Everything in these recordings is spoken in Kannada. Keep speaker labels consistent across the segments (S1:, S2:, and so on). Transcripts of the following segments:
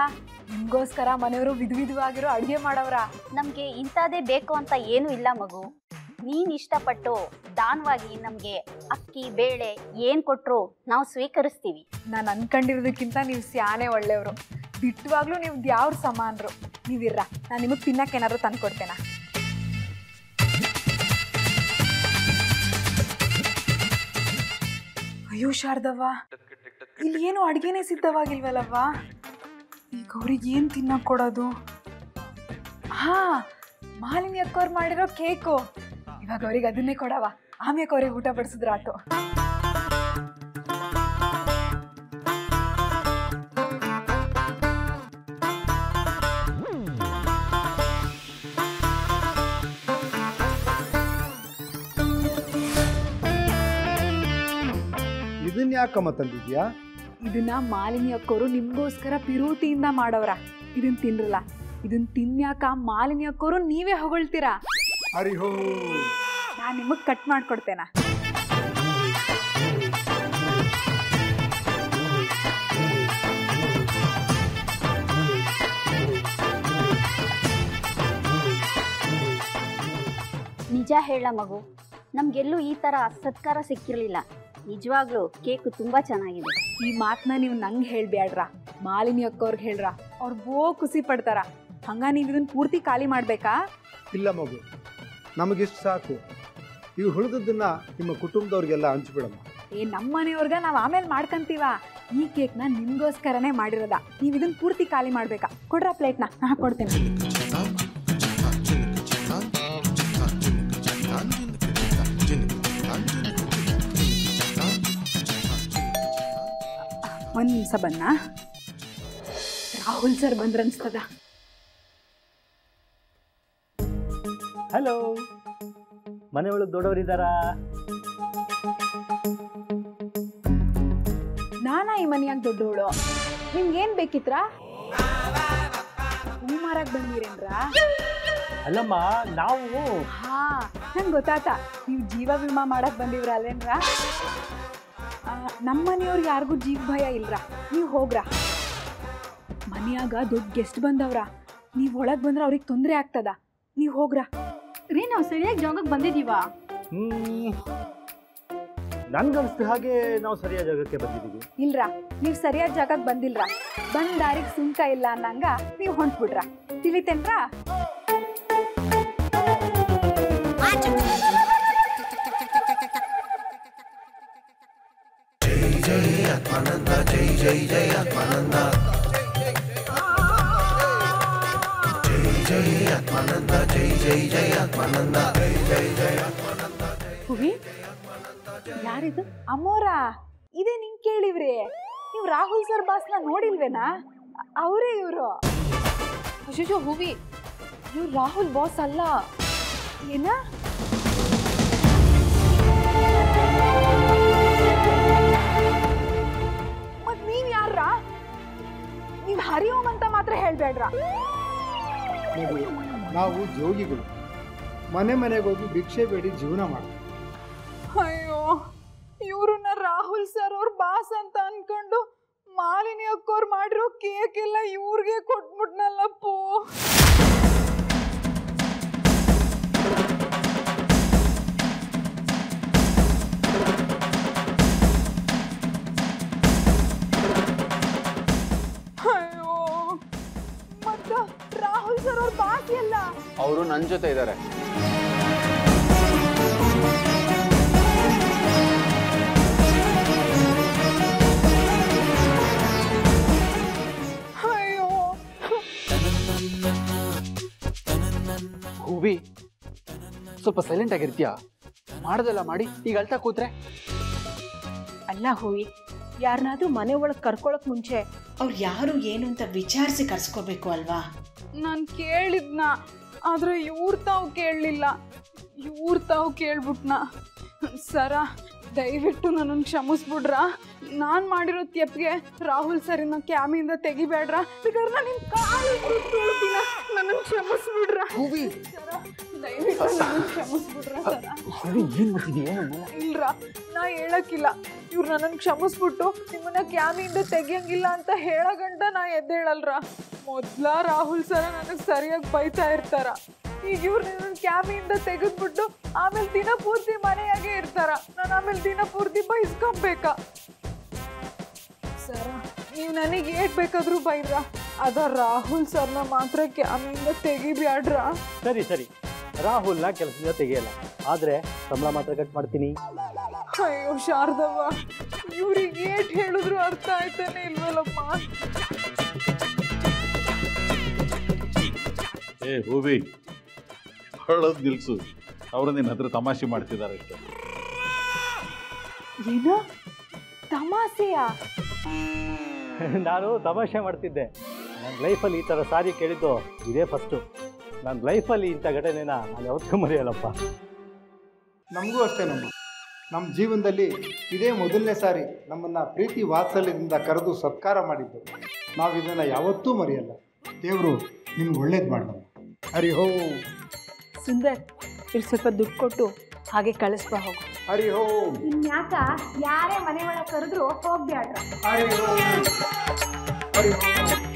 S1: ನಿಮ್ಗೋಸ್ಕರ ಮನೆಯವರು ವಿಧ ವಿಧವಾಗಿರೋ ಅಡುಗೆ ಮಾಡವ್ರ
S2: ನಮ್ಗೆ ಇಂಥದೇ ಬೇಕು ಅಂತ ಏನೂ ಇಲ್ಲ ಮಗು ನೀನ್ ಇಷ್ಟಪಟ್ಟು ದಾನವಾಗಿ ನಮ್ಗೆ ಅಕ್ಕಿ ಬೇಳೆ ಏನ್ ಕೊಟ್ರು ನಾವು ಸ್ವೀಕರಿಸ್ತೀವಿ
S1: ನಾನು ಅನ್ಕೊಂಡಿರೋದಕ್ಕಿಂತ ನೀವು ಸ್ಯಾನೆ ಒಳ್ಳೆಯವರು ದಿಟ್ಟವಾಗ್ಲೂ ನೀವು ಯಾವ್ರ ಸಮಾನರು ನೀವಿರ್ರ ನಾನು ನಿಮಗೆ ತಿನ್ನಕ್ಕೆ ಏನಾದ್ರು ತಂದು ಕೊಡ್ತೇನಾ ಅಯ್ಯೋ ಶಾರದವ್ವ ಇಲ್ಲಿ ಏನು ಅಡುಗೆನೇ ಸಿದ್ಧವಾಗಿಲ್ವಲ್ಲವ್ವ ಈಗ ಅವ್ರಿಗೆ ಏನು ತಿನ್ನಕ್ಕೆ ಕೊಡೋದು ಹಾ ಮಾಲಿನಿ ಅಕ್ಕವ್ರು ಮಾಡಿರೋ ಕೇಕು ಇವಾಗ ಅವ್ರಿಗೆ ಅದನ್ನೇ ಕೊಡವ ಆಮ್ಯಾಕೆ ಅವ್ರಿಗೆ ಊಟ ಬಡಿಸಿದ್ರ ಆಟೋ
S3: ಇದನ್ನ ಯಾಕಮ್ಮ ತಂದಿದ್ಯಾ
S1: ಇದನ್ನ ಮಾಲಿನಿ ಅಕ್ಕೋರು ನಿಮ್ಗೋಸ್ಕರ ಪಿರೂತಿಯಿಂದ ಮಾಡವ್ರ ಇದನ್ನ ತಿನ್ರಲ್ಲ ಇದನ್ನ ತಿನ್ಯಾಕ ಮಾಲಿನಿ ಅಕ್ಕೋರು ನೀವೇ ಹೊಗಳ್ತೀರಾ
S3: ಹರಿಹೋ
S1: ನಾನು ನಿಮಗೆ ಕಟ್ ಮಾಡ್ಕೊಡ್ತೇನ
S2: ನಿಜ ಹೇಳ ಮಗು ನಮ್ಗೆಲ್ಲೂ ಈ ತರ ಸತ್ಕಾರ ಸಿಕ್ಕಿರ್ಲಿಲ್ಲ ನಿಜವಾಗ್ಲೂ ಕೇಕು ತುಂಬಾ ಚೆನ್ನಾಗಿದೆ
S1: ಈ ಮಾತನ್ನ ನೀವು ನಂಗೆ ಹೇಳ್ಬ್ಯಾಡ್ರ ಮಾಲಿನಿ ಅಕ್ಕೋರ್ಗೆ ಹೇಳ್ರ ಅವ್ರು ಬೋ ಖುಷಿ ಪಡ್ತಾರ ಹಂಗ ನೀವು ಇದನ್ನ ಪೂರ್ತಿ ಖಾಲಿ ಮಾಡ್ಬೇಕಾ
S3: ಇಲ್ಲ ಮಗು ನಮಗಿಷ್ಟು ಸಾಕು ಇವು ಉಳಿದದ್ದನ್ನ ನಿಮ್ಮ ಕುಟುಂಬದವ್ರಿಗೆಲ್ಲ ಹಂಚ್ಬಿಡಮ್ಮ
S1: ಏ ನಮ್ಮ ಮನೆಯವ್ರಿಗೆ ನಾವು ಆಮೇಲೆ ಮಾಡ್ಕಂತೀವ ಈ ಕೇಕ್ನ ನಿಮ್ಗೋಸ್ಕರನೇ ಮಾಡಿರೋದ ನೀವು ಇದನ್ನ ಪೂರ್ತಿ ಖಾಲಿ ಮಾಡ್ಬೇಕಾ ಕೊಡ್ರ ಪ್ಲೇಟ್ನ ನಾ ಕೊಡ್ತೇನೆ ಒಂದ್ ನಿಮಿಷ ಬನ್ನ ರಾಹುಲ್ ಸರ್ ಬಂದ್ರ ಅನ್ಸ್ತದ
S4: ಹಲೋ ಮನೆ ಒಳಗೆ ದೊಡ್ಡವರಿದ್ದಾರಾ
S1: ನಾನಾ ಈ ಮನೆಯಾಗ ದೊಡ್ಡವಳು ನಿಮ್ಗೆ ಏನ್ ಬೇಕಿತ್ರ ಹೂ ಮಾರಕ್ ಬಂದಿರೇನ್ರ
S4: ಅಲ್ಲಮ್ಮ ನಾವು
S1: ಹಾ ನಂಗೆ ಗೊತ್ತಾತ ನೀವು ಜೀವ ವಿಮಾ ಮಾಡಕ್ ಬಂದಿವ್ರ ಅಲ್ಲೇನ್ರ ಆ, ನಮ್ಮ ಮನೆಯವ್ರಿಗೆ ಯಾರಿಗೂ ಜೀವ ಭಯ ಇಲ್ರ ನೀವು ಹೋಗ್ರ ಮನ್ಯಾಗ ದೊಡ್ಡ ಗೆಸ್ಟ್ ಬಂದವ್ರ ನೀವು ಒಳಗೆ ಬಂದ್ರೆ ಅವ್ರಿಗೆ ತೊಂದರೆ ಆಗ್ತದ ನೀವು ಹೋಗ್ರ
S2: ರೀ ನಾವು ಸರಿಯಾಗಿ ಜಾಗಕ್ಕೆ ಬಂದಿದೀವಾ
S4: ಹ್ಮ್ ನನ್ಗನ್ಸ್ದ ಹಾಗೆ ನಾವು ಸರಿಯಾದ ಜಾಗಕ್ಕೆ ಬಂದಿದ್ದೀವಿ
S1: ಇಲ್ರ ನೀವು ಸರಿಯಾದ ಜಾಗಕ್ಕೆ ಬಂದಿಲ್ರ ಬಂದ್ ದಾರಿಗೆ ಸುಂಕ ಇಲ್ಲ ಅನ್ನಂಗ ನೀವು ಹೊಂಟ್ಬಿಟ್ರ ತಿಳಿತೇನ್ರ ಹುವಿ ಯಾರಿದು ಅಮ್ಮೋರ ಇದೇ ನಿಂಗೆ ಕೇಳಿವ್ರಿ ನೀವು ರಾಹುಲ್ ಸರ್ ಬಾಸ್ನ ನೋಡಿಲ್ವೇನಾ ಅವರೇ ಇವರು ಅಶೋಶೋ ಹೂವಿ ಇವ್ರು ರಾಹುಲ್ ಬಾಸ್ ಅಲ್ಲ ಏನ ಮತ್ ನೀವ್ ಯಾರ ನೀವ್ ಹರಿಯೋಮ್ ಅಂತ ಮಾತ್ರ ಹೇಳ್ಬೇಡ್ರ
S3: ನೋಡಿ ನಾವು ಜೋಗಿಗಳು ಮನೆ ಮನೆಗೆ ಹೋಗಿ ಭಿಕ್ಷೆ ಬೇಡಿ ಜೀವನ ಮಾಡ್ತೀವಿ
S1: ಅಯ್ಯೋ ಇವ್ರನ್ನ ರಾಹುಲ್ ಸರ್ ಅವ್ರ ಬಾಸ್ ಅಂತ ಅನ್ಕೊಂಡು ಮಾಲಿನಿ ಅಕ್ಕೋರ್ ಮಾಡಿರೋ ಕೇಕ್ ಎಲ್ಲ ಇವ್ರಿಗೆ ಕೊಟ್ಬಿಟ್ನಲ್ಲಪ್ಪೋ ಅಯ್ಯೋ ಮತ್ತ ರಾಹುಲ್ ಸರ್ ಅವ್ರ ಬಾಸ್ ಎಲ್ಲ
S5: ಅವರು ನನ್ನ ಜೊತೆ ಇದ್ದಾರೆ
S1: ಅಯ್ಯೋ
S5: ಹೂವಿ ಸ್ವಲ್ಪ ಸೈಲೆಂಟ್ ಆಗಿರ್ತೀಯಾ ಮಾಡೋದೆಲ್ಲ ಮಾಡಿ ಈಗ ಅಳ್ತಾ ಕೂತ್ರೆ
S6: ಅಲ್ಲ ಹೂವಿ ಯಾರನ್ನಾದ್ರೂ ಮನೆ ಒಳಗೆ ಕರ್ಕೊಳಕ್ ಮುಂಚೆ ಅವ್ರು ಯಾರು ಏನು ಅಂತ ವಿಚಾರಿಸಿ ಕರ್ಸ್ಕೋಬೇಕು ಅಲ್ವಾ
S1: ನಾನು ಕೇಳಿದ್ನ ಆದ್ರೆ ಇವ್ರ ತಾವು ಕೇಳಲಿಲ್ಲ ಇವ್ರ ತಾವು ಕೇಳ್ಬಿಟ್ನ ಸರ ದಯವಿಟ್ಟು ನನ್ನನ್ನು ಕ್ಷಮಿಸ್ಬಿಡ್ರ ನಾನು ಮಾಡಿರೋ ತೆಪ್ಪಿಗೆ ರಾಹುಲ್ ಸರಿನ ಕ್ಯಾಮಿಂದ ತೆಗಿಬೇಡ್ರ ಬೇಕಾದ್ರೆ ನಾನು ನಿಮ್ಮ ಕಾಲು ತುಳ್ತೀನ ನನ್ನನ್ನು ಕ್ಷಮಿಸ್ಬಿಡ್ರ ಸರ ದಯವಿಟ್ಟು ನನ್ನನ್ನು ಕ್ಷಮಿಸ್ಬಿಡ್ರ ಸರ
S5: ಏನು ಮಾಡ್ತಿದೀಯ
S1: ಇಲ್ರ ನಾ ಹೇಳಕ್ಕಿಲ್ಲ ಇವ್ರು ನನ್ನನ್ನು ಕ್ಷಮಿಸ್ಬಿಟ್ಟು ನಿಮ್ಮನ್ನ ಕ್ಯಾಮಿಂದ ತೆಗಿಯಂಗಿಲ್ಲ ಅಂತ ಹೇಳೋ ಗಂಟ ನಾ ಎದ್ದೇಳಲ್ರ ಮೊದ್ಲ ರಾಹುಲ್ ಸರ ನನಗೆ ಸರಿಯಾಗಿ ಬೈತಾ ಇರ್ತಾರ ಈಗ ಇವ್ರು ನನ್ನ ಕ್ಯಾಮಿಂದ ತೆಗೆದ್ಬಿಟ್ಟು ಆಮೇಲೆ ದಿನ ಪೂರ್ತಿ ಮನೆಯಾಗೆ ಇರ್ತಾರ ನಾನು ಆಮೇಲೆ ದಿನ ಪೂರ್ತಿ ಬೈಸ್ಕೊಂಬೇಕಾ ಸರ ನೀವು ನನಗೆ ಏಟ್ ಬೇಕಾದ್ರೂ ಬೈದ್ರ ಅದ ರಾಹುಲ್ ಸರ್ನ ಮಾತ್ರ ಕ್ಯಾಮಿಂದ ತೆಗಿಬ್ಯಾಡ್ರ
S4: ಸರಿ ಸರಿ ರಾಹುಲ್ನ ಕೆಲಸದಿಂದ ತೆಗೆಯಲ್ಲ ಆದರೆ ಸಂಬಳ ಮಾತ್ರ ಕಟ್ ಮಾಡ್ತೀನಿ
S1: ಅಯ್ಯೋ ಶಾರದವ್ವ ಇವ್ರಿಗೆ ಏಟ್ ಹೇಳಿದ್ರು ಅರ್ಥ ಆಯ್ತಾನೆ ಇಲ್ವಲ್ಲಮ್ಮ
S7: ಏ ಹೂವಿ ಹೇಳೋದು ನಿಲ್ಸು ಅವರು ನಿನ್ನ ಹತ್ರ ತಮಾಷೆ ಮಾಡ್ತಿದ್ದಾರೆ ಅಷ್ಟೇ
S1: ಏನ ತಮಾಸೆಯಾ
S4: ನಾನು ತಮಾಷೆ ಮಾಡ್ತಿದ್ದೆ ನನ್ನ ಲೈಫಲ್ಲಿ ಈ ಥರ ಸಾರಿ ಕೇಳಿದ್ದು ಇದೇ ಫಸ್ಟು ನನ್ನ ಲೈಫಲ್ಲಿ ಇಂಥ ಘಟನೆನ ನಾನು ಯಾವತ್ತೂ ಮರೆಯಲ್ಲಪ್ಪ
S3: ನಮಗೂ ಅಷ್ಟೇ ನಮ್ಮ ನಮ್ಮ ಜೀವನದಲ್ಲಿ ಇದೇ ಮೊದಲನೇ ಸಾರಿ ನಮ್ಮನ್ನು ಪ್ರೀತಿ ವಾತ್ಸಲ್ಯದಿಂದ ಕರೆದು ಸತ್ಕಾರ ಮಾಡಿದ್ದು ನಾವು ಇದನ್ನು ಯಾವತ್ತೂ ಮರೆಯಲ್ಲ ದೇವರು ನಿಮ್ಗೆ ಒಳ್ಳೇದು ಮಾಡೋಣ ಹರಿ ಹೋ
S6: ಸುಂದರ್ ಇಲ್ಲಿ ಸ್ವಲ್ಪ ದುಡ್ಡು ಕೊಟ್ಟು ಹಾಗೆ ಕಳಿಸ್ಬಾ ಹೋಗು
S3: ಹರಿ ಹೋ
S2: ಇನ್ಯಾಕ ಯಾರೇ ಮನೆ ಒಳಗೆ ಕರೆದ್ರು ಹೋಗ್ಬ್ಯಾಡ್ರ
S3: ಹರಿ ಹೋ ಹರಿ ಹೋ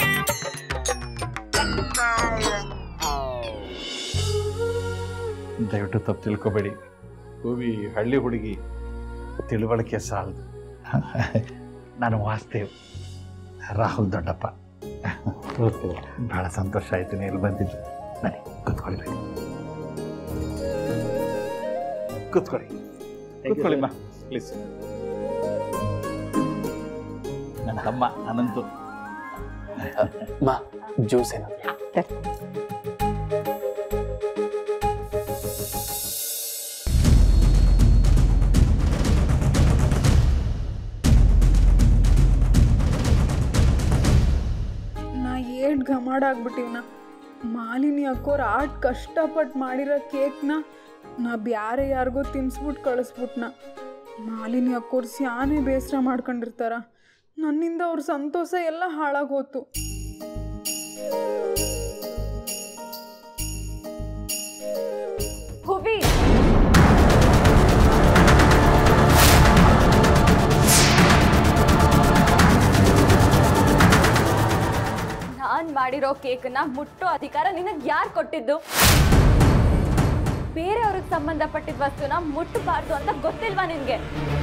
S7: ದಯವಿಟ್ಟು ತಪ್ಪು ತಿಳ್ಕೊಬೇಡಿ ಹೂವಿ ಹಳ್ಳಿ ಹುಡುಗಿ ತಿಳುವಳಿಕೆ ಸಾಲದು ನಾನು ವಾಸ್ತೇವ್ ರಾಹುಲ್ ದೊಡ್ಡಪ್ಪ ಬಹಳ ಸಂತೋಷ ಆಯ್ತು ನೀವು ಇಲ್ಲಿ ಬಂದಿದ್ದು ಬನ್ನಿ ಕೂತ್ಕೊಳ್ಳಿ ಕೂತ್ಕೊಳ್ಳಿ ಕೂತ್ಕೊಳ್ಳಿ ಮಾ ಪ್ಲೀಸ್ ನನ್ನ ತಮ್ಮ ಅನಂತು
S5: ಮಾ ಜ್ಯೂಸ್ ಏನಾದ್ರು
S1: ನಾ ಏಟ್ ಘಮಾಡ್ ಆಗ್ಬಿಟ್ಟಿವ್ನ ಮಾಲಿನಿ ಅಕ್ಕೋರ್ ಆಟ್ ಕಷ್ಟಪಟ್ಟು ಮಾಡಿರೋ ಕೇಕ್ನ ನಾ ಬ್ಯಾರೆ ಯಾರಿಗೋ ತಿನ್ಸ್ಬಿಟ್ಟು ಕಳಿಸ್ಬಿಟ್ನ ಮಾಲಿನಿ ಅಕ್ಕೋರ್ ಸ್ಯಾನೆ ಬೇಸರ ಮಾಡ್ಕೊಂಡಿರ್ತಾರ ನನ್ನಿಂದ ಅವ್ರ ಸಂತೋಷ ಎಲ್ಲ ಹಾಳಾಗಿ ಹೋತು
S2: ಹುವಿ ನಾನ್ ಮಾಡಿರೋ ಕೇಕ್ನ ಮುಟ್ಟೋ ಅಧಿಕಾರ ನಿನಗೆ ಯಾರು ಕೊಟ್ಟಿದ್ದು ಬೇರೆಯವ್ರಿಗೆ ಸಂಬಂಧಪಟ್ಟಿದ ವಸ್ತುನ ಮುಟ್ಟಬಾರ್ದು ಅಂತ ಗೊತ್ತಿಲ್ವಾ ನಿನ್ಗೆ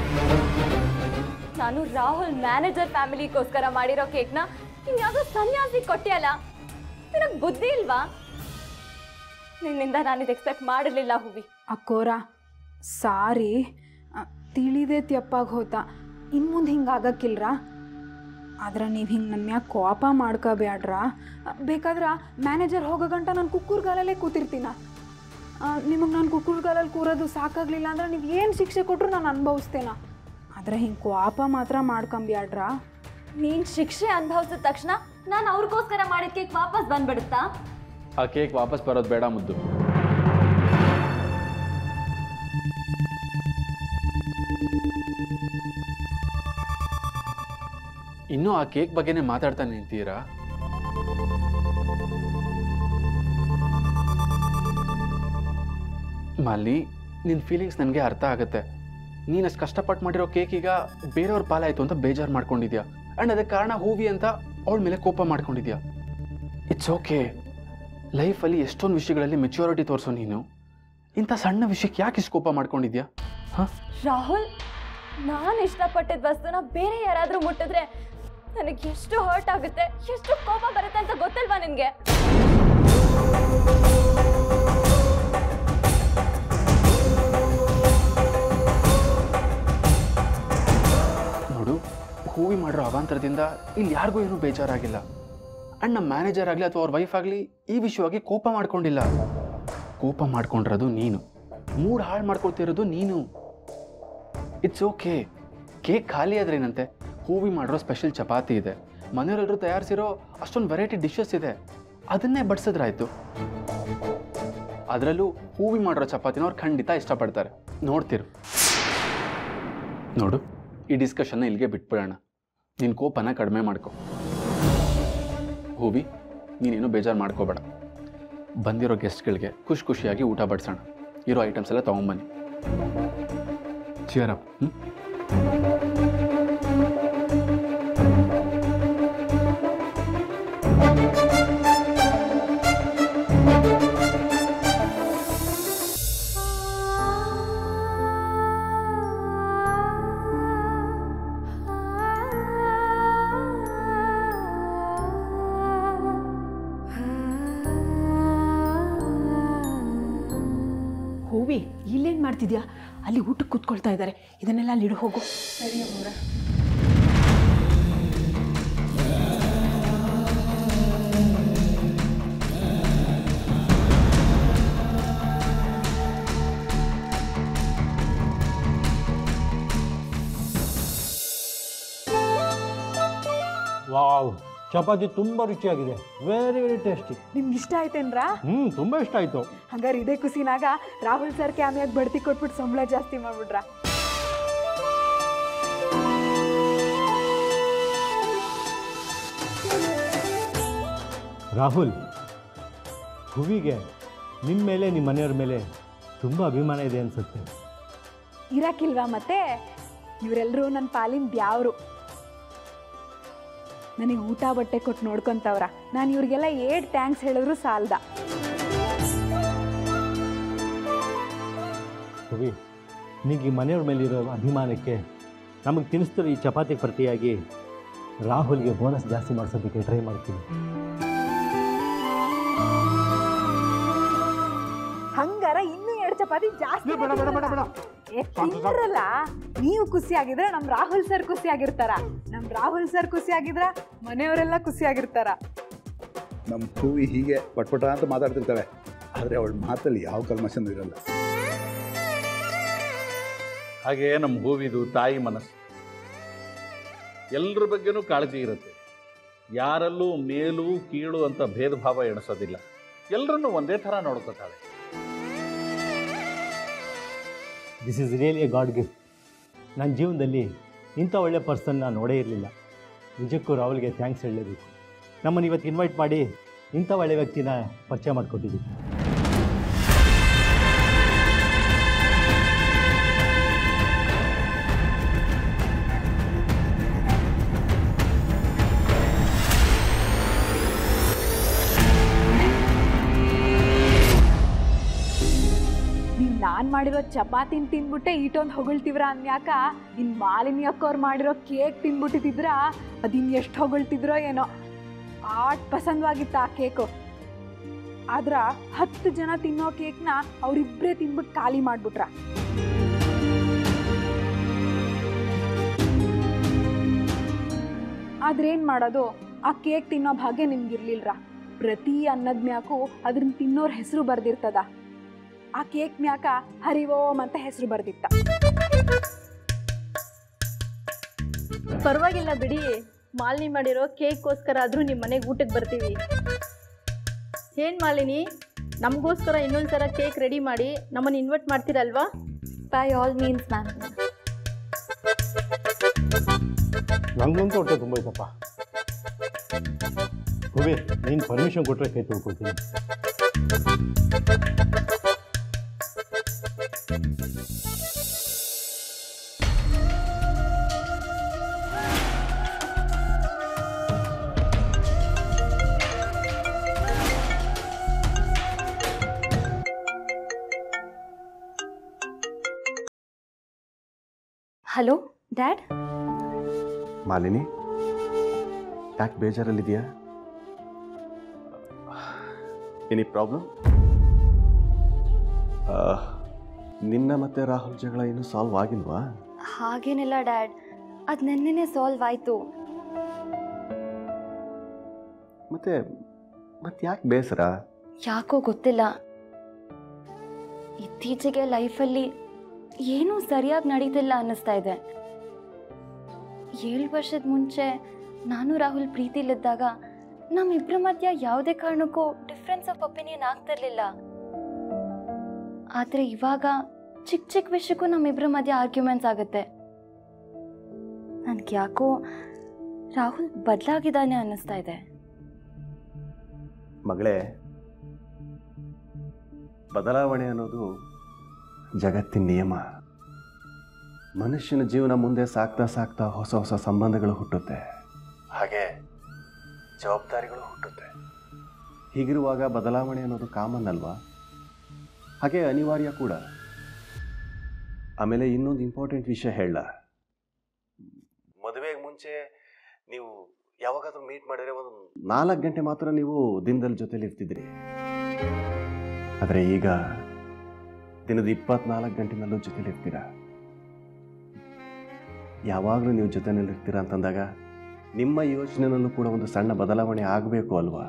S2: ನಾನು ರಾಹುಲ್ ಮ್ಯಾನೇಜರ್ ಫ್ಯಾಮಿಲಿಗೋಸ್ಕರ ಮಾಡಿರೋ ಕೇಕ್ನ ಇನ್ಯಾವುದೋ ಸನ್ಯಾಸಿ ಕೊಟ್ಟಿಯಲ್ಲ ನಿನಗೆ ಬುದ್ಧಿ ಇಲ್ವಾ ನಿನ್ನಿಂದ ನಾನಿದು ಎಕ್ಸ್ಪೆಕ್ಟ್ ಮಾಡಿರ್ಲಿಲ್ಲ ಹುವಿ
S1: ಅಕ್ಕೋರ ಸಾರಿ ಅ, ತಿಳಿದೇ ತೆಪ್ಪಾಗಿ ಹೋತ ಇನ್ನು ಮುಂದೆ ಹಿಂಗೆ ಆಗಕ್ಕಿಲ್ರ ಆದ್ರೆ ನೀವು ಹಿಂಗೆ ನನ್ನ ಮ್ಯಾಗ ಕೋಪ ಮಾಡ್ಕೋಬ್ಯಾಡ್ರ ಬೇಕಾದ್ರೆ ಮ್ಯಾನೇಜರ್ ಹೋಗೋ ಗಂಟ ನಾನು ಕುಕ್ಕುರ್ಗಾಲಲ್ಲೇ ಕೂತಿರ್ತೀನ ನಿಮಗೆ ನಾನು ಕುಕ್ಕುರ್ಗಾಲಲ್ಲಿ ಕೂರೋದು ಸಾಕಾಗಲಿಲ್ಲ ಅಂದ್ರೆ ನೀವು ಏನು ಶಿಕ್ಷೆ ಕೊಟ್ಟರು ನಾನು ಅನುಭವಿಸ್ತೇನ ಆದರೆ ಹಿಂಗೆ ಕೋಪ ಮಾತ್ರ ಮಾಡ್ಕೊಂಬ್ಯಾಡ್ರ
S2: ನೀನ್ ಶಿಕ್ಷೆ ಅನುಭವಿಸಿದ ತಕ್ಷಣ ನಾನು ಅವ್ರಿಗೋಸ್ಕರ ಮಾಡಿದ ಕೇಕ್ ವಾಪಸ್ ಬಂದ್ಬಿಡುತ್ತಾ
S5: ಆ ಕೇಕ್ ವಾಪಸ್ ಬರೋದು ಬೇಡ ಮುದ್ದು ಇನ್ನೂ ಆ ಕೇಕ್ ಬಗ್ಗೆನೇ ಮಾತಾಡ್ತಾ ನಿಂತೀರಾ ಮಾಲಿ ನಿನ್ನ ಫೀಲಿಂಗ್ಸ್ ನನಗೆ ಅರ್ಥ ಆಗುತ್ತೆ ನೀನು ಅಷ್ಟು ಕಷ್ಟಪಟ್ಟು ಮಾಡಿರೋ ಕೇಕ್ ಈಗ ಬೇರೆಯವ್ರ ಪಾಲಾಯಿತು ಅಂತ ಬೇಜಾರು ಮಾಡ್ಕೊಂಡಿದ್ಯಾ ಆ್ಯಂಡ್ ಅದಕ್ಕೆ ಕಾರಣ ಹೂವಿ ಅಂತ ಅವಳ ಮೇಲೆ ಕೋಪ ಮಾಡ್ಕೊಂಡಿದ್ಯಾ ಇಟ್ಸ್ ಓಕೆ ಲೈಫಲ್ಲಿ ಎಷ್ಟೊಂದು ವಿಷಯಗಳಲ್ಲಿ ಮೆಚ್ಯೂರಿಟಿ ತೋರಿಸೋ ನೀನು ಇಂಥ ಸಣ್ಣ ವಿಷಯಕ್ಕೆ ಯಾಕೆ ಇಷ್ಟು ಕೋಪ ಮಾಡ್ಕೊಂಡಿದ್ಯಾ ಹಾಂ
S2: ರಾಹುಲ್ ನಾನು ಇಷ್ಟಪಟ್ಟಿದ್ದ ವಸ್ತುನ ಬೇರೆ ಯಾರಾದ್ರೂ ಮುಟ್ಟಿದ್ರೆ ನನಗೆ ಎಷ್ಟು ಹರ್ಟ್ ಆಗುತ್ತೆ ಎಷ್ಟು ಕೋಪ ಬರುತ್ತೆ ಅಂತ ಗೊತ್ತಿಲ್ವಾ ನಿನ್ಗೆ
S5: ನೋಡು ಹೂವಿ ಮಾಡಿರೋ ಅವಾಂತರದಿಂದ ಇಲ್ಲಿ ಯಾರಿಗೂ ಏನೂ ಬೇಜಾರಾಗಿಲ್ಲ ಆ್ಯಂಡ್ ನಮ್ಮ ಮ್ಯಾನೇಜರ್ ಆಗಲಿ ಅಥವಾ ಅವ್ರ ವೈಫ್ ಆಗಲಿ ಈ ವಿಷಯವಾಗಿ ಕೋಪ ಮಾಡ್ಕೊಂಡಿಲ್ಲ ಕೋಪ ಮಾಡ್ಕೊಂಡಿರೋದು ನೀನು ಮೂಡ್ ಹಾಳು ಮಾಡ್ಕೊಳ್ತಿರೋದು ನೀನು ಇಟ್ಸ್ ಓಕೆ ಕೇಕ್ ಖಾಲಿ ಆದ್ರೇನಂತೆ ಹೂವಿ ಮಾಡಿರೋ ಸ್ಪೆಷಲ್ ಚಪಾತಿ ಇದೆ ಮನೆಯವರೆಲ್ಲರೂ ತಯಾರಿಸಿರೋ ಅಷ್ಟೊಂದು ವೆರೈಟಿ ಡಿಶಸ್ ಇದೆ ಅದನ್ನೇ ಬಡಿಸಿದ್ರಾಯ್ತು ಅದರಲ್ಲೂ ಹೂವಿ ಮಾಡಿರೋ ಚಪಾತಿನ ಅವ್ರು ಖಂಡಿತ ಇಷ್ಟಪಡ್ತಾರೆ ನೋಡ್ತಿರು ನೋಡು ಈ ಡಿಸ್ಕಷನ್ನ ಇಲ್ಲಿಗೆ ಬಿಟ್ಬಿಡೋಣ ನಿನ್ನ ಕೋಪನ ಕಡಿಮೆ ಮಾಡ್ಕೊ ಹೂವಿ ನೀನೇನು ಬೇಜಾರು ಮಾಡ್ಕೋಬೇಡ ಬಂದಿರೋ ಗೆಸ್ಟ್ಗಳಿಗೆ ಖುಷಿ ಖುಷಿಯಾಗಿ ಊಟ ಬಡಿಸೋಣ ಇರೋ ಐಟಮ್ಸ್ ಎಲ್ಲ ತೊಗೊಂಬನ್ನಿ ಚಿಯರಪ್ ಹ್ಞೂ
S6: ಹೂವಿ ಇಲ್ಲೇನು ಮಾಡ್ತಿದ್ಯಾ ಅಲ್ಲಿ ಊಟಕ್ಕೆ ಕೂತ್ಕೊಳ್ತಾ ಇದ್ದಾರೆ ಇದನ್ನೆಲ್ಲ ಅಲ್ಲಿ ಇಡು ಹೋಗು
S1: ಸರಿ ಅಮ್ಮವ್ರೆ
S4: ವಾವ್ ಚಪಾತಿ ತುಂಬ ರುಚಿಯಾಗಿದೆ ವೆರಿ ವೆರಿ ಟೇಸ್ಟಿ
S1: ನಿಮ್ಗೆ ಇಷ್ಟ ಆಯ್ತೇನ್ರಾ
S4: ಹ್ಞೂ ತುಂಬ ಇಷ್ಟ ಆಯಿತು
S1: ಹಂಗಾರೆ ಇದೇ ಖುಷಿನಾಗ ರಾಹುಲ್ ಸರ್ ಕ್ಯಾಮಿಯಾಗ ಬಡ್ತಿ ಕೊಟ್ಬಿಟ್ಟು ಸಂಬಳ ಜಾಸ್ತಿ ಮಾಡ್ಬಿಟ್ರ
S4: ರಾಹುಲ್ ಹೂವಿಗೆ ನಿಮ್ಮ ಮೇಲೆ ನಿಮ್ಮ ಮನೆಯವ್ರ ಮೇಲೆ ತುಂಬ ಅಭಿಮಾನ ಇದೆ ಅನಿಸುತ್ತೆ
S1: ಇರಾಕಿಲ್ವಾ ಮತ್ತೆ ಇವರೆಲ್ಲರೂ ನನ್ನ ಪಾಲಿನ ಬ್ಯಾವ್ರು ನನಗೆ ಊಟ ಬಟ್ಟೆ ಕೊಟ್ಟು ನೋಡ್ಕೊಂತವ್ರ ನಾನು ಇವ್ರಿಗೆಲ್ಲ ಏಟ್ ಥ್ಯಾಂಕ್ಸ್ ಹೇಳಿದ್ರು ಸಾಲ್ದ
S4: ಹೂವಿ ನೀಗ ಈ ಮನೆಯವ್ರ ಮೇಲಿರೋ ಅಭಿಮಾನಕ್ಕೆ ನಮಗೆ ತಿನ್ನಿಸ್ತಿರೋ ಈ ಚಪಾತಿ ಪ್ರತಿಯಾಗಿ ರಾಹುಲ್ಗೆ ಬೋನಸ್ ಜಾಸ್ತಿ ಮಾಡಿಸೋದಕ್ಕೆ ಟ್ರೈ ಮಾಡ್ತೀನಿ
S1: ಹಂಗಾರ ಇನ್ನೂ ಎರಡು ಚಪಾತಿ ಜಾಸ್ತಿ
S3: ಬೇಡ, ಬೇಡ, ಬೇಡ, ಬೇಡ.
S1: ಏ, ತಿಂದ್ರಲ್ಲ ನೀವು ಖುಷಿ ಆಗಿದ್ರೆ ನಮ್ ರಾಹುಲ್ ಸರ್ ಖುಷಿ ಆಗಿರ್ತಾರ ನಮ್ ರಾಹುಲ್ ಸರ್ ಖುಷಿ ಆಗಿದ್ರ ಮನೆಯವರೆಲ್ಲ ಖುಷಿ ಆಗಿರ್ತಾರ
S8: ನಮ್ಮ ಹೂವಿ ಹೀಗೆ ಪಟ್ಪಟ ಅಂತ ಮಾತಾಡ್ತಿರ್ತಾಳೆ ಆದರೆ ಅವಳ ಮಾತಲ್ಲಿ ಯಾವ ಕಲ್ಮಶನೂ ಇರಲ್ಲ
S7: ಹಾಗೆ ನಮ್ಮ ಹೂವಿದು ತಾಯಿ ಮನಸ್ಸು ಎಲ್ಲರ ಬಗ್ಗೆನೂ ಕಾಳಜಿ ಇರುತ್ತೆ ಯಾರಲ್ಲೂ ಮೇಲು ಕೀಳು ಅಂತ ಭೇದ ಭಾವ ಎಣಿಸೋದಿಲ್ಲ ಎಲ್ಲರನ್ನೂ ಒಂದೇ ಥರ ನೋಡ್ಕೋತಾಳೆ
S4: this is really a god gift ನನ್ನ ಜೀವನದಲ್ಲಿ ಇಂಥ ಒಳ್ಳೆ ಪರ್ಸನ್ ನಾನು ನೋಡೇ ಇರಲಿಲ್ಲ ನಿಜಕ್ಕೂ ರಾಹುಲ್ಗೆ ಥ್ಯಾಂಕ್ಸ್ ಹೇಳಲೇಬೇಕು ನಮ್ಮನ್ನು ಇವತ್ತು ಇನ್ವೈಟ್ ಮಾಡಿ ಇಂಥ ಒಳ್ಳೆ ವ್ಯಕ್ತಿನ ಪರಿಚಯ ಮಾಡಿಕೊಟ್ಟಿದ್ದೀವಿ
S1: ನೀವ್ ನಾನ್ ಮಾಡಿರೋ ಚಪಾತಿನ ತಿನ್ಬಿಟ್ಟೆ ಈಟೊಂದು ಹೊಗಳ್ತಿವ್ರ ಅನ್ಯಾಕ ಇನ್ ಮಾಲಿನಿ ಅಕ್ಕವ್ರು ಮಾಡಿರೋ ಕೇಕ್ ತಿನ್ಬಿಟ್ಟಿದ್ರ ಅದಿನ್ ಎಷ್ಟು ಹೊಗಳ್ತಿದ್ರೋ ಏನೋ ಆಟ್ ಪಸಂದವಾಗಿತ್ತ ಆ ಕೇಕು ಆದ್ರ ಹತ್ತು ಜನ ತಿನ್ನೋ ಕೇಕ್ನ ಅವ್ರಿಬ್ರೇ ತಿನ್ಬಿಟ್ಟು ಖಾಲಿ ಮಾಡ್ಬಿಟ್ರ ಆದ್ರೆ ಏನ್ ಮಾಡೋದು ಆ ಕೇಕ್ ತಿನ್ನೋ ಭಾಗ್ಯ ನಿಮ್ಗಿರ್ಲಿಲ್ರ ಪ್ರತಿ ಅನ್ನದ ಮ್ಯಾಕು ಅದ್ರನ್ನ ತಿನ್ನೋರ್ ಹೆಸರು ಬರ್ದಿರ್ತದ ಆ ಕೇಕ್ ಮ್ಯಾಕ ಹರಿವೋಮ್ ಅಂತ ಹೆಸರು ಬರ್ದಿತ್ತ
S2: ಪರವಾಗಿಲ್ಲ ಬಿಡಿ ಮಾಲಿನಿ ಮಾಡಿರೋ ಕೇಕ್ಗೋಸ್ಕರ ಆದರೂ ನಿಮ್ಮ ಮನೆಗೆ ಊಟಕ್ಕೆ ಬರ್ತೀವಿ ಏನು ಮಾಲಿನಿ ನಮಗೋಸ್ಕರ ಇನ್ನೊಂದು ಸಲ ಕೇಕ್ ರೆಡಿ ಮಾಡಿ ನಮ್ಮನ್ನು ಇನ್ವೈಟ್ ಮಾಡ್ತೀರಲ್ವಾ ಬೈ ಆಲ್ ಮೀನ್ಸ್ ಮ್ಯಾಮ್
S4: ನನಗಂತೂ ಹೊಟ್ಟೆ ತುಂಬ ಐತಪ್ಪ ಹೂವಿ ನೀನು ಪರ್ಮಿಷನ್ ಕೊಟ್ಟರೆ ಕೈ ತೊಳ್ಕೊಳ್ತೀನಿ
S2: ಹಲೋ ಡ್ಯಾಡ್
S9: ಮಾಲಿನಿ ಯಾಕೆ ಬೇಜಾರಲ್ಲಿದೆಯಾ ಎನಿ ಪ್ರಾಬ್ಲಮ್ ನಿನ್ನ ಮತ್ತೆ ರಾಹುಲ್ ಜಗಳ ಇನ್ನೂ ಸಾಲ್ವ್ ಆಗಿಲ್ವಾ
S2: ಹಾಗೇನಿಲ್ಲ ಡ್ಯಾಡ್ ಅದು ನೆನ್ನೆನೇ ಸಾಲ್ವ್ ಆಯಿತು
S9: ಮತ್ತೆ ಮತ್ತೆ ಯಾಕೆ ಬೇಸರ
S2: ಯಾಕೋ ಗೊತ್ತಿಲ್ಲ ಇತ್ತೀಚೆಗೆ ಲೈಫಲ್ಲಿ ಏನೂ ಸರಿಯಾಗಿ ನಡೀತಿಲ್ಲ ಅನ್ನಿಸ್ತಾ ಇದೆ ಏಳು ವರ್ಷದ ಮುಂಚೆ ನಾನು ರಾಹುಲ್ ಪ್ರೀತಿಲಿದ್ದಾಗ ನಮ್ಮಿಬ್ಬರ ಮಧ್ಯ ಯಾವುದೇ ಕಾರಣಕ್ಕೂ ಡಿಫ್ರೆನ್ಸ್ ಆಫ್ ಒಪಿನಿಯನ್ ಆಗ್ತಿರ್ಲಿಲ್ಲ ಆದರೆ ಇವಾಗ ಚಿಕ್ಕ ಚಿಕ್ಕ ವಿಷಯಕ್ಕೂ ನಮ್ಮಿಬ್ಬರ ಮಧ್ಯೆ ಆರ್ಗ್ಯುಮೆಂಟ್ಸ್ ಆಗುತ್ತೆ ನನಗೆ ಯಾಕೋ ರಾಹುಲ್ ಬದಲಾಗಿದ್ದಾನೆ ಅನ್ನಿಸ್ತಾ ಇದೆ
S9: ಮಗಳೇ ಬದಲಾವಣೆ ಅನ್ನೋದು ಜಗತ್ತಿನ ನಿಯಮ ಮನುಷ್ಯನ ಜೀವನ ಮುಂದೆ ಸಾಕ್ತಾ ಸಾಕ್ತಾ ಹೊಸ ಹೊಸ ಸಂಬಂಧಗಳು ಹುಟ್ಟುತ್ತೆ ಹಾಗೆ ಜವಾಬ್ದಾರಿಗಳು ಹುಟ್ಟುತ್ತೆ ಹೀಗಿರುವಾಗ ಬದಲಾವಣೆ ಅನ್ನೋದು ಕಾಮನ್ ಅಲ್ವಾ ಹಾಗೆ ಅನಿವಾರ್ಯ ಕೂಡ ಆಮೇಲೆ ಇನ್ನೊಂದು ಇಂಪಾರ್ಟೆಂಟ್ ವಿಷಯ ಹೇಳ ಮದುವೆಗೆ ಮುಂಚೆ ನೀವು ಯಾವಾಗಾದ್ರೂ ಮೀಟ್ ಮಾಡಿದ್ರೆ ಒಂದು ನಾಲ್ಕು ಗಂಟೆ ಮಾತ್ರ ನೀವು ದಿನದಲ್ಲಿ ಜೊತೆಲಿ ಇರ್ತಿದ್ರಿ ಆದರೆ ಈಗ ದಿನದ ಇಪ್ಪತ್ನಾಲ್ಕು ಗಂಟೆನಲ್ಲೂ ಜೊತೆಲಿರ್ತೀರ ಯಾವಾಗಲೂ ನೀವು ಜೊತೆನಲ್ಲಿರ್ತೀರ ಅಂತಂದಾಗ ನಿಮ್ಮ ಯೋಚನೆನಲ್ಲೂ ಕೂಡ ಒಂದು ಸಣ್ಣ ಬದಲಾವಣೆ ಆಗಬೇಕು ಅಲ್ವಾ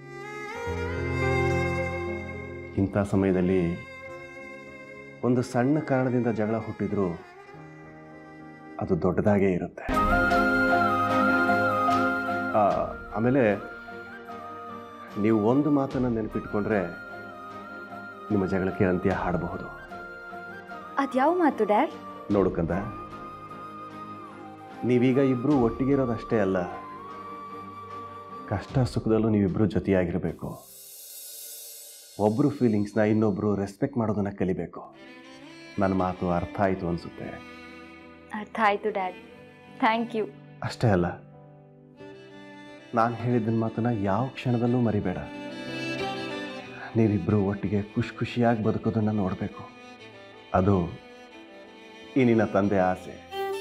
S9: ಇಂಥ ಸಮಯದಲ್ಲಿ ಒಂದು ಸಣ್ಣ ಕಾರಣದಿಂದ ಜಗಳ ಹುಟ್ಟಿದ್ರೂ ಅದು ದೊಡ್ಡದಾಗೇ ಇರುತ್ತೆ ಆ, ಆಮೇಲೆ ನೀವು ಒಂದು ಮಾತನ್ನು ನೆನಪಿಟ್ಕೊಂಡ್ರೆ ನಿಮ್ಮ ಜಗಳಕ್ಕೆ ಅಂತ್ಯ ಹಾಡಬಹುದು
S10: ಅದ್ಯಾವ ಮಾತು ಡ್ಯಾಡ್
S9: ನೋಡುಕಂದ ನೀವೀಗ ಇಬ್ಬರು ಒಟ್ಟಿಗೆ ಇರೋದಷ್ಟೇ ಅಲ್ಲ ಕಷ್ಟ ಸುಖದಲ್ಲೂ ನೀವಿಬ್ಬರು ಜೊತೆಯಾಗಿರಬೇಕು ಒಬ್ಬರು ಫೀಲಿಂಗ್ಸ್ನ ಇನ್ನೊಬ್ಬರು ರೆಸ್ಪೆಕ್ಟ್ ಮಾಡೋದನ್ನು ಕಲಿಬೇಕು ನನ್ನ ಮಾತು ಅರ್ಥ ಆಯಿತು ಅನಿಸುತ್ತೆ
S10: ಅರ್ಥ ಆಯ್ತು ಡ್ಯಾಡ್ ಥ್ಯಾಂಕ್ ಯು
S9: ಅಷ್ಟೇ ಅಲ್ಲ ನಾನು ಹೇಳಿದ್ದನ್ನ ಮಾತನ್ನ ಯಾವ ಕ್ಷಣದಲ್ಲೂ ಮರಿಬೇಡ ನೀವಿಬ್ಬರು ಒಟ್ಟಿಗೆ ಖುಷಿ ಖುಷಿಯಾಗಿ ಬದುಕೋದನ್ನು ನೋಡಬೇಕು ಅದು ಈ ನಿನ್ನ ತಂದೆ ಆಸೆ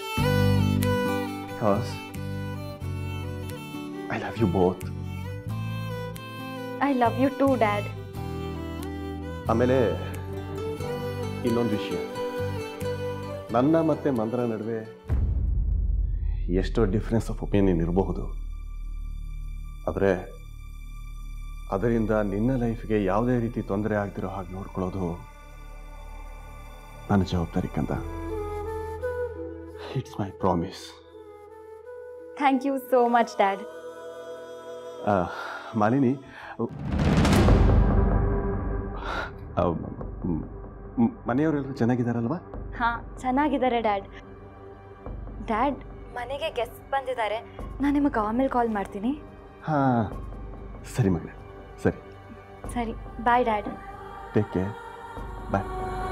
S9: because I love you both
S10: I love you too dad
S9: ಆಮೇಲೆ ಇನ್ನೊಂದು ವಿಷಯ ನನ್ನ ಮತ್ತು ಮಂದ್ರ ನಡುವೆ ಎಷ್ಟೋ ಡಿಫ್ರೆನ್ಸ್ ಆಫ್ ಒಪಿನಿಯನ್ ಇರಬಹುದು ಆದರೆ ಅದರಿಂದ ನಿನ್ನ ಲೈಫ್ಗೆ ಯಾವುದೇ ರೀತಿ ತೊಂದರೆ ಆಗ್ದಿರೋ ಹಾಗೆ ನೋಡ್ಕೊಳ್ಳೋದು ನನ್ನ ಜವಾಬ್ದಾರಿ ಕಂದ it's my promise
S10: thank you so much dad
S9: Malini ಆ, ಮ್, ಮ್, ಮನೆಯವರೆಲ್ಲರೂ ಚೆನ್ನಾಗಿದ್ದಾರಲ್ವಾ
S10: ಹಾಂ ಚೆನ್ನಾಗಿದ್ದಾರೆ ಡ್ಯಾಡ್ ಡ್ಯಾಡ್ ಮನೆಗೆ ಗೆಸ್ಟ್ ಬಂದಿದ್ದಾರೆ ನಾನು ನಿಮಗೆ ಆಮೇಲೆ ಕಾಲ್ ಮಾಡ್ತೀನಿ
S9: ಹಾಂ ಸರಿ ಮಗಳೇ ಸರಿ
S10: ಸರಿ bye dad
S9: take care bye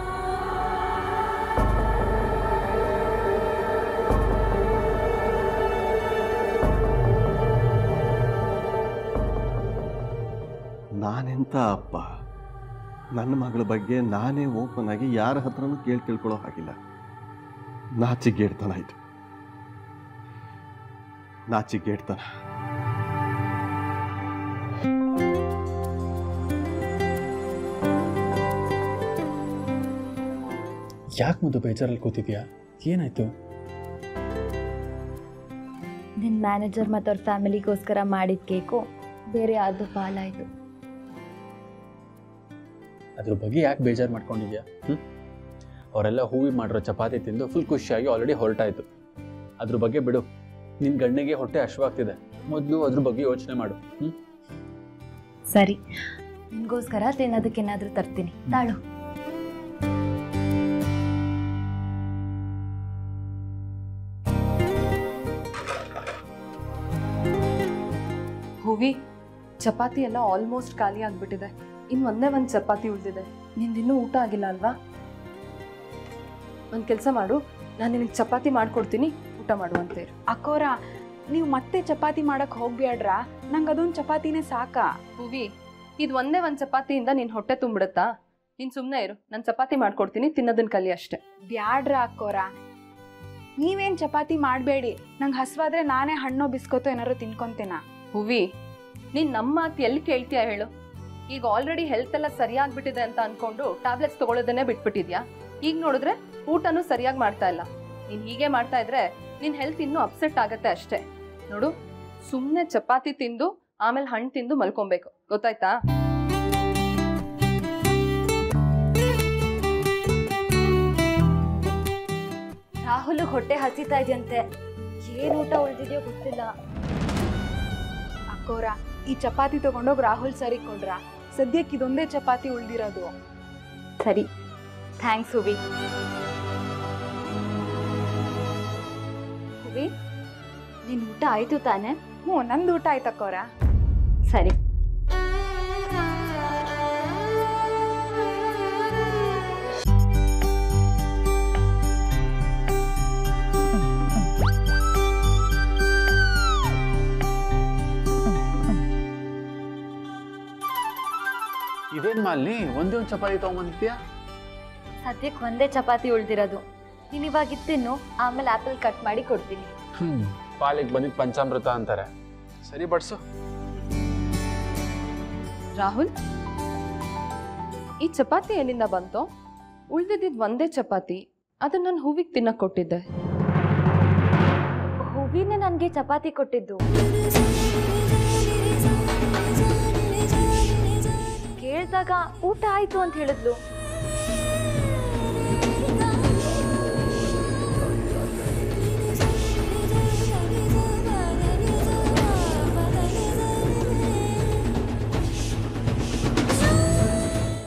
S9: ನಾನೆಂತ ಅಪ್ಪ ನನ್ನ ಮಗಳ ಬಗ್ಗೆ ನಾನೇ ಓಪನ್ ಆಗಿ ಯಾರ ಹತ್ರನೂ ಕೇಳಿ ತಿಳ್ಕೊಳ್ಳೋ ಹಾಗಿಲ್ಲ ನಾಚಿಗೇಡ್ತನ ಆಯ್ತು ನಾಚಿಗೇಡ್ತನ
S5: ಯಾಕೆ ಮುದ್ದು ಬೇಜಾರಲ್ಲಿ ಕೂತಿದ್ಯಾ ಏನಾಯ್ತು
S10: ನಿನ್ನ ಮ್ಯಾನೇಜರ್ ಮತ್ತು ಅವ್ರ ಫ್ಯಾಮಿಲಿಗೋಸ್ಕರ ಮಾಡಿದ ಕೇಕು ಬೇರೆ ಯಾರ್ದು ಪಾಲಾಯಿತು
S5: ಅದ್ರ ಬಗ್ಗೆ ಯಾಕೆ ಬೇಜಾರು ಮಾಡ್ಕೊಂಡಿದ್ಯಾ ಹ್ಞೂ ಅವರೆಲ್ಲ ಹೂವಿ ಮಾಡಿರೋ ಚಪಾತಿ ತಿಂದು ಫುಲ್ ಖುಷಿಯಾಗಿ ಆಲ್ರೆಡಿ ಹೊರಟಾಯ್ತು ಅದ್ರ ಬಗ್ಗೆ ಬಿಡು ನಿನ್ನ ಗಣ್ಣಿಗೆ ಹೊಟ್ಟೆ ಹಶ್ವಾಗ್ತಿದೆ ಮೊದಲು ಅದ್ರ ಬಗ್ಗೆ ಯೋಚನೆ ಮಾಡು ಹ್ಞೂ
S10: ಸರಿ ನಿನ್ಗೋಸ್ಕರ ತಿನ್ನೋದಕ್ಕೆ ಏನಾದರೂ ತರ್ತೀನಿ ತಾಳು
S11: ಹೂವಿ ಚಪಾತಿ ಎಲ್ಲ ಆಲ್ಮೋಸ್ಟ್ ಖಾಲಿ ಆಗ್ಬಿಟ್ಟಿದೆ ಇನ್ನು ಒಂದೇ ಒಂದು ಚಪಾತಿ ಉಳಿದಿದೆ ನಿಂದಿನ್ನೂ ಊಟ ಆಗಿಲ್ಲ ಅಲ್ವಾ ಒಂದು ಕೆಲಸ ಮಾಡು ನಾನು ನಿನಗೆ ಚಪಾತಿ ಮಾಡ್ಕೊಡ್ತೀನಿ ಊಟ ಮಾಡುವಂತೆ ಇರು
S1: ಅಕ್ಕೋರ ನೀವು ಮತ್ತೆ ಚಪಾತಿ ಮಾಡಕ್ ಹೋಗ್ಬ್ಯಾಡ್ರ ನಂಗೆ ಅದೊಂದು ಚಪಾತಿನೇ ಸಾಕಾ
S11: ಹೂವಿ ಇದು ಒಂದೇ ಒಂದು ಚಪಾತಿಯಿಂದ ನಿನ್ನ ಹೊಟ್ಟೆ ತುಂಬಿಡುತ್ತಾ ನೀನು ಸುಮ್ಮನೆ ಇರು ನಾನು ಚಪಾತಿ ಮಾಡ್ಕೊಡ್ತೀನಿ ತಿನ್ನೋದನ್ನ ಕಲಿ ಅಷ್ಟೇ
S1: ಬ್ಯಾಡ್ರ ಅಕ್ಕೋರ ನೀವೇನ್ ಚಪಾತಿ ಮಾಡಬೇಡಿ ನಂಗೆ ಹಸ್ವಾದ್ರೆ ನಾನೇ ಹಣ್ಣು ಬಿಸ್ಕೊತೋ ಏನಾರು ತಿನ್ಕೊಂತೇನ
S11: ಹೂವಿ ನೀನು ನಮ್ಮ ಮಾತು ಎಲ್ಲಿ ಕೇಳ್ತೀಯ ಹೇಳು ಈಗ ಆಲ್ರೆಡಿ ಹೆಲ್ತ್ ಎಲ್ಲ ಸರಿಯಾಗ್ಬಿಟ್ಟಿದೆ ಅಂತ ಅನ್ಕೊಂಡು ಟ್ಯಾಬ್ಲೆಟ್ಸ್ ತಗೊಳ್ಳೋದನ್ನೇ ಬಿಟ್ಬಿಟ್ಟಿದ್ಯಾ ಈಗ ನೋಡಿದ್ರೆ ಊಟನೂ ಸರಿಯಾಗಿ ಮಾಡ್ತಾ ಇಲ್ಲ ನೀನು ಹೀಗೆ ಮಾಡ್ತಾ ಇದ್ರೆ ನಿನ್ನ ಹೆಲ್ತ್ ಇನ್ನೂ ಅಪ್ಸೆಟ್ ಆಗತ್ತೆ ಅಷ್ಟೇ ನೋಡು ಸುಮ್ಮನೆ ಚಪಾತಿ ತಿಂದು ಆಮೇಲೆ ಹಣ್ಣು ತಿಂದು ಮಲ್ಕೊಬೇಕು ಗೊತ್ತಾಯ್ತಾ
S10: ರಾಹುಲ್ ಹೊಟ್ಟೆ ಹಸಿತಾ ಇದೆಯಂತೆ ಏನು ಊಟ ಉಳಿದಿದೆಯೋ ಗೊತ್ತಿಲ್ಲ
S1: ಅಕ್ಕೋರ ಈ ಚಪಾತಿ ತಗೊಂಡೋಗಿ ರಾಹುಲ್ ಸರಿ ಕೊಡ್ರ ಸದ್ಯಕ್ಕೆ ಇದೊಂದೇ ಚಪಾತಿ ಉಳ್ದಿರೋದು
S10: ಸರಿ ಥ್ಯಾಂಕ್ಸ್ ಹುವಿ ಹುವಿ ನಿನ್ನ ಊಟ ಆಯ್ತು ತಾನೆ
S1: ಹ್ಞೂ ನಂದು ಊಟ ಆಯ್ತಕ್ಕೋರ
S10: ಸರಿ
S5: ಇದೇನು ಮಾಲಿ ಒಂದೇ ಒಂದು ಚಪಾತಿ ತೊಗೊಂಬಂದಿದ್ಯಾ
S10: ಸದ್ಯಕ್ಕೆ ಒಂದೇ ಚಪಾತಿ ಉಳ್ದಿರೋದು ನೀನು ಇವಾಗ ಇತ್ತಿನ್ನು ಆಮೇಲೆ ಆಪಲ್ ಕಟ್ ಮಾಡಿ ಕೊಡ್ತೀನಿ
S5: ಹ್ಞೂ ಪಾಲಿಗೆ ಬಂದಿದ್ದು ಪಂಚಾಮೃತ ಅಂತಾರೆ ಸರಿ ಬಡ್ಸು
S11: ರಾಹುಲ್ ಈ ಚಪಾತಿ ಎಲ್ಲಿಂದ ಬಂತು ಉಳ್ದಿದ್ದಿದ್ದು ಒಂದೇ ಚಪಾತಿ ಅದನ್ನ ನಾನು ಹೂವಿಗೆ ತಿನ್ನಕ್ಕೆ ಕೊಟ್ಟಿದ್ದೆ
S10: ಹೂವಿನೇ ನನಗೆ ಚಪಾತಿ ಕೊಟ್ಟಿದ್ದು ಕೇಳಿದಾಗ ಊಟ ಆಯ್ತು ಅಂತ ಹೇಳಿದ್ಲು